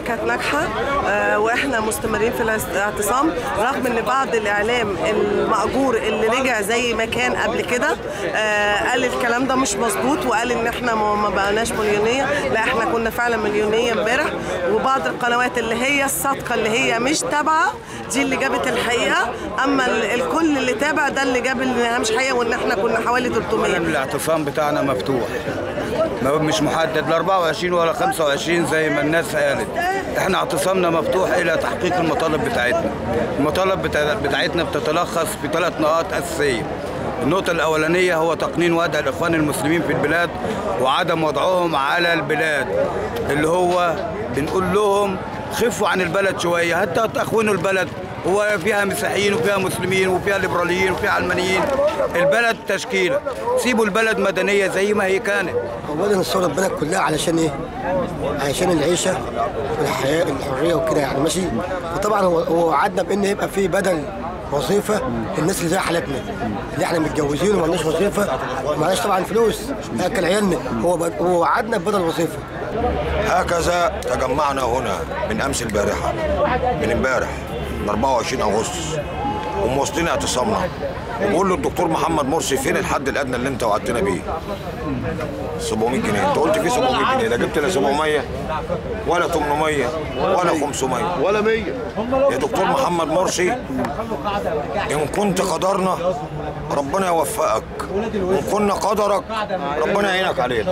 كانت ناجحه آه، واحنا مستمرين في الاعتصام رغم ان بعض الاعلام المأجور اللي رجع زي ما كان قبل كده آه، قال الكلام ده مش مظبوط وقال ان احنا ما ما بقناش مليونيه لا احنا كنا فعلا مليونيه امبارح وبعض القنوات اللي هي الصادقه اللي هي مش تابعه دي اللي جابت الحقيقه اما ال- الكل اللي تابع ده اللي جاب انها مش حقيقه وان احنا كنا حوالي 300 الاعتصام بتاعنا مفتوح ما هو مش محدد لا 24 ولا 25 زي ما الناس قالت احنا اعتصامنا مفتوح الى تحقيق المطالب بتاعتنا المطالب بتا- بتاعتنا بتتلخص في ثلاث نقاط اساسيه النقطة الأولانية هو تقنين وضع الإخوان المسلمين في البلاد وعدم وضعهم على البلاد اللي هو بنقول لهم خفوا عن البلد شوية حتى تخونوا البلد هو فيها مسيحيين وفيها مسلمين وفيها ليبراليين وفيها علمانيين البلد تشكيلة سيبوا البلد مدنية زي ما هي كانت اولا نصور البلد كلها علشان ايه؟ علشان العيشه والحياه الحريه وكده يعني ماشي وطبعا هو هو وعدنا بان يبقى في بدل وظيفه للناس اللي زي حالتنا اللي احنا متجوزين وما عندناش وظيفه وما عندناش طبعا فلوس ناكل عيالنا هو ب- هو وعدنا ببدل وظيفه هكذا تجمعنا هنا من امس البارحه من امبارح من 24 اغسطس ومواصلين اعتصامنا وبقول له الدكتور محمد مرسي فين الحد الادنى اللي انت وعدتنا بيه 700 جنيه انت قلت فيه 700 جنيه ده جبت لا 700 ولا 800 ولا 500 ولا 100 يا دكتور محمد مرسي ان كنت قدرنا ربنا يوفقك وان كنا قدرك ربنا يعينك علينا